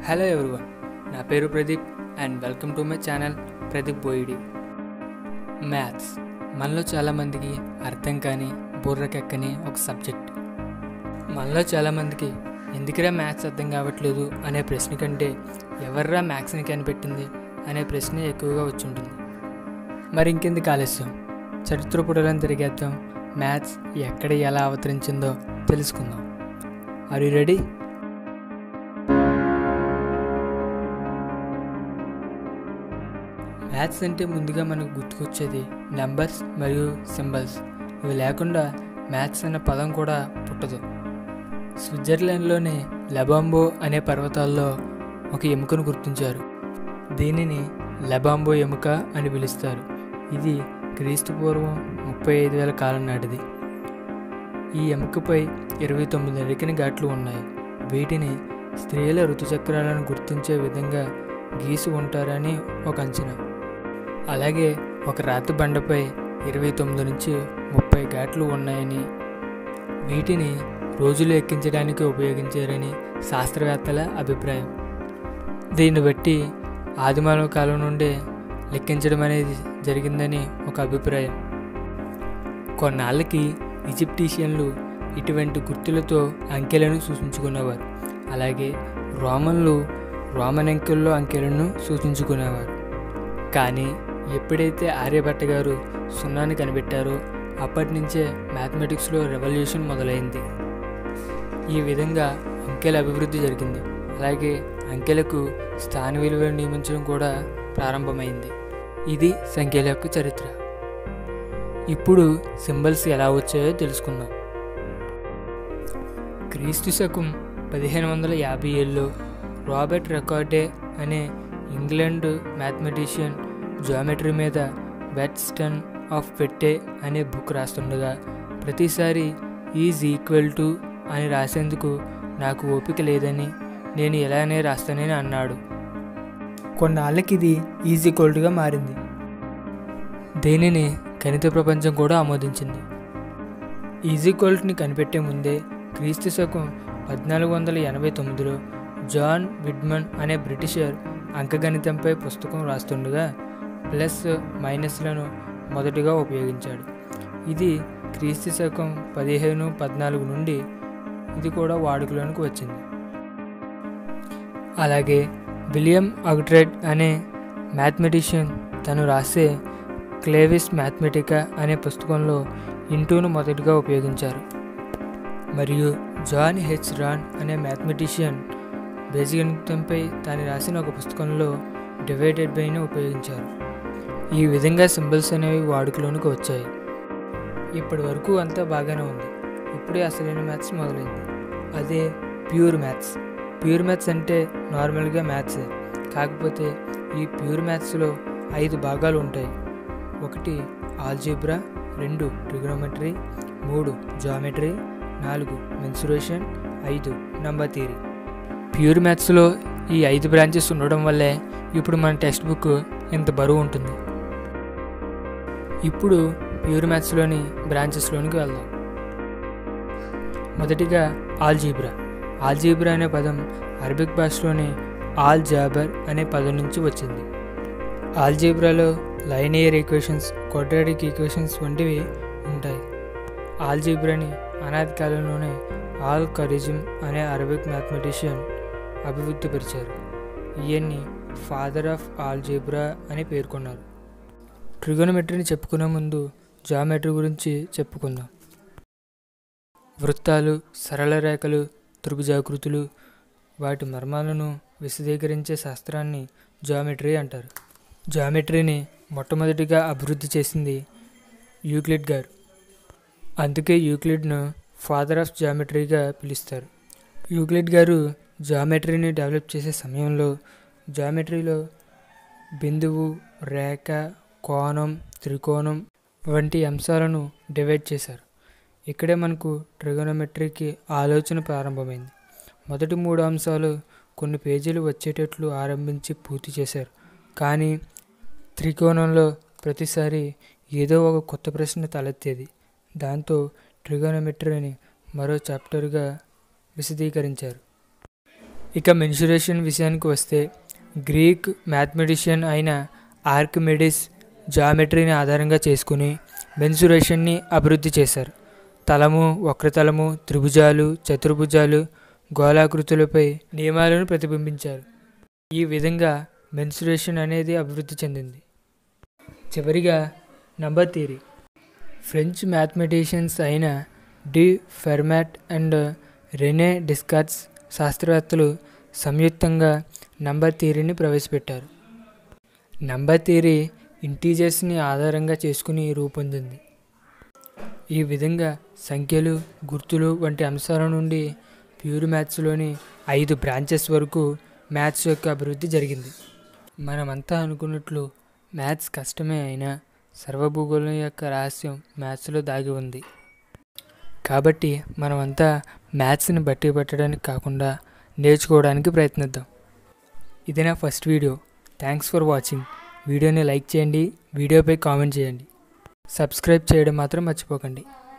hello everyone నా పేరు Pradeep and welcome to my channel Pradeep Boyidi maths మనలో చాలామందికి అర్థం కాని బుర్రకెక్కని ఒక సబ్జెక్ట్ మనలో చాలామందికి ఎందుకురా మ్యాథ్స్ అర్థం కావట్లేదు అనే ప్రశ్న కంటే ఎవర్రా మ్యాథ్స్ని కనిపెట్టింది అనే ప్రశ్న ఎక్కువగా వచ్చి ఉంటుంది మరి ఇంకెందుకు ఆలస్యం చరిత్ర పుటలను తిరిగేద్దాం మ్యాథ్స్ ఎక్కడ ఎలా అవతరించిందో తెలుసుకుందాం ఆర్ యు రెడీ మ్యాథ్స్ అంటే ముందుగా మనకు గుర్తుకొచ్చేది నెంబర్స్ మరియు సింబల్స్ ఇవి లేకుండా మ్యాథ్స్ అన్న పదం కూడా పుట్టదు స్విట్జర్లాండ్లోని లెబాంబో అనే పర్వతాల్లో ఒక ఎముకను గుర్తించారు దీనిని లెబాంబో ఎముక అని పిలుస్తారు ఇది క్రీస్తు పూర్వం ముప్పై ఐదు వేల కాలం నాటిది ఈ ఎముకపై ఇరవై తొమ్మిది అడిగిన ఘాట్లు ఉన్నాయి వీటిని స్త్రీల ఋతుచక్రాలను గుర్తించే విధంగా గీసి ఉంటారని ఒక అంచనా అలాగే ఒక రాతి బండపై ఇరవై తొమ్మిది నుంచి ముప్పై ఘాట్లు ఉన్నాయని వీటిని రోజులు ఎక్కించడానికి ఉపయోగించారని శాస్త్రవేత్తల అభిప్రాయం దీన్ని బట్టి ఆదిమానవ కాలం నుండే లెక్కించడం అనేది జరిగిందని ఒక అభిప్రాయం కొన్నాళ్ళకి ఈజిప్టీషియన్లు ఇటువంటి గుర్తులతో అంకెలను సూచించుకునేవారు అలాగే రోమన్లు రోమన్ అంకెల్లో అంకెలను సూచించుకునేవారు కానీ ఎప్పుడైతే ఆర్యభట్ట గారు సున్నాని కనిపెట్టారో అప్పటి నుంచే మ్యాథమెటిక్స్లో రెవల్యూషన్ మొదలైంది ఈ విధంగా అంకెల అభివృద్ధి జరిగింది అలాగే అంకెలకు స్థాన విలువలు నియమించడం కూడా ప్రారంభమైంది ఇది సంఖ్యల యొక్క చరిత్ర ఇప్పుడు సింబల్స్ ఎలా వచ్చాయో తెలుసుకుందాం క్రీస్తు శకం పదిహేను వందల యాభై ఏళ్ళలో రాబర్ట్ రెకార్డే అనే ఇంగ్లాండ్ మ్యాథమెటిషియన్ జియోమెట్రీ మీద వెట్స్టన్ ఆఫ్ పెట్టే అనే బుక్ రాస్తుండగా ప్రతిసారి ఈజ్ ఈక్వల్ టు అని రాసేందుకు నాకు ఓపిక లేదని నేను ఇలానే రాస్తానని అన్నాడు కొన్నాళ్ళకి ఇది ఈజ్ ఈక్వల్గా మారింది దీనిని గణిత ప్రపంచం కూడా ఆమోదించింది ఈజీక్వల్ట్ని కనిపెట్టే ముందే క్రీస్తు శకం పద్నాలుగు వందల ఎనభై తొమ్మిదిలో జాన్ విడ్మన్ అనే బ్రిటిషర్ అంకగణితంపై పుస్తకం రాస్తుండగా ప్లస్ మైనస్లను మొదటిగా ఉపయోగించాడు ఇది క్రీస్తు శకం పదిహేను పద్నాలుగు నుండి ఇది కూడా వాడుకలోనికి వచ్చింది అలాగే విలియం అగ్ట్రెడ్ అనే మ్యాథమెటిషియన్ తను రాసే క్లేవిస్ మ్యాథమెటికా అనే పుస్తకంలో ఇంటూను మొదటిగా ఉపయోగించారు మరియు జాన్ హెచ్ రాన్ అనే మ్యాథమెటిషియన్ బీజగణితంపై తాను రాసిన ఒక పుస్తకంలో డివైడెడ్ బైని ఉపయోగించారు ఈ విధంగా సింబల్స్ అనేవి వాడుకలోనికి వచ్చాయి ఇప్పటి వరకు అంతా బాగానే ఉంది ఇప్పుడే అసలైన మ్యాథ్స్ మొదలైంది అదే ప్యూర్ మ్యాథ్స్ ప్యూర్ మ్యాథ్స్ అంటే నార్మల్గా మ్యాథ్స్ కాకపోతే ఈ ప్యూర్ మ్యాథ్స్లో ఐదు భాగాలు ఉంటాయి ఒకటి ఆల్జీబ్రా రెండు ట్రిగ్నోమెట్రీ మూడు జామెట్రీ నాలుగు మెన్సురేషన్ ఐదు నంబర్ థియరీ ప్యూర్ మ్యాథ్స్లో ఈ ఐదు బ్రాంచెస్ ఉండడం వల్లే ఇప్పుడు మన టెక్స్ట్ బుక్ ఇంత బరువు ఉంటుంది ఇప్పుడు ప్యూర్ మ్యాథ్స్లోని బ్రాంచెస్లోనికి వెళ్దాం మొదటిగా ఆల్జీబ్రా ఆల్జీబ్రా అనే పదం అరబిక్ భాషలోని ఆల్ జాబర్ అనే పదం నుంచి వచ్చింది ఆల్జీబ్రాలో లైనియర్ ఈక్వేషన్స్ క్వాడ్రాటిక్ ఈక్వేషన్స్ వంటివి ఉంటాయి ఆల్జీబ్రాని అనాది కాలంలోనే ఆల్ కరిజం అనే అరబిక్ మ్యాథమెటిషియన్ అభివృద్ధిపరిచారు ఈయన్ని ఫాదర్ ఆఫ్ ఆల్జీబ్రా అని పేర్కొన్నారు ట్రిగోనమెట్రీని చెప్పుకునే ముందు జామెట్రీ గురించి చెప్పుకుందాం వృత్తాలు సరళ రేఖలు త్రిభుజాకృతులు వాటి మర్మాలను విశదీకరించే శాస్త్రాన్ని జామెట్రీ అంటారు జామెట్రీని మొట్టమొదటిగా అభివృద్ధి చేసింది యూక్లిడ్ గారు అందుకే యూక్లిడ్ను ఫాదర్ ఆఫ్ జామెట్రీగా పిలుస్తారు యూక్లిడ్ గారు జామెట్రీని డెవలప్ చేసే సమయంలో జామెట్రీలో బిందువు రేఖ కోణం త్రికోణం వంటి అంశాలను డివైడ్ చేశారు ఇక్కడే మనకు ట్రిగోనమెట్రీకి ఆలోచన ప్రారంభమైంది మొదటి మూడు అంశాలు కొన్ని పేజీలు వచ్చేటట్లు ఆరంభించి పూర్తి చేశారు కానీ త్రికోణంలో ప్రతిసారి ఏదో ఒక కొత్త ప్రశ్న తలెత్తేది దాంతో ట్రిగోనమెట్రీ అని మరో చాప్టర్గా విశదీకరించారు ఇక మెన్సురేషన్ విషయానికి వస్తే గ్రీక్ మ్యాథమెటిషియన్ అయిన ఆర్కిమెడిస్ జామెట్రీని ఆధారంగా చేసుకుని మెన్సురేషన్ని అభివృద్ధి చేశారు తలము వక్రతలము త్రిభుజాలు చతుర్భుజాలు గోళాకృతులపై నియమాలను ప్రతిబింబించారు ఈ విధంగా మెన్సురేషన్ అనేది అభివృద్ధి చెందింది చివరిగా నంబర్ థియరీ ఫ్రెంచ్ మ్యాథమెటిషియన్స్ అయిన de Fermat and René Descartes శాస్త్రవేత్తలు సంయుక్తంగా నంబర్ థియరీని ప్రవేశపెట్టారు నంబర్ థియరీ ఇంటీజర్స్ని ఆధారంగా చేసుకుని రూపొందింది ఈ విధంగా సంఖ్యలు గుర్తులు వంటి అంశాల నుండి ప్యూర్ మ్యాథ్స్లోని ఐదు బ్రాంచెస్ వరకు మ్యాథ్స్ యొక్క అభివృద్ధి జరిగింది మనమంతా అనుకున్నట్లు మ్యాథ్స్ కష్టమే అయినా సర్వభూగోళం యొక్క రహస్యం మ్యాథ్స్లో దాగి ఉంది కాబట్టి మనమంతా మ్యాథ్స్ని బట్టి పట్టడానికి కాకుండా నేర్చుకోవడానికి ప్రయత్నిద్దాం ఇది నా first video thanks for watching వీడియోని లైక్ చేయండి వీడియోపై కామెంట్ చేయండి సబ్స్క్రైబ్ చేయడం మాత్రం మర్చిపోకండి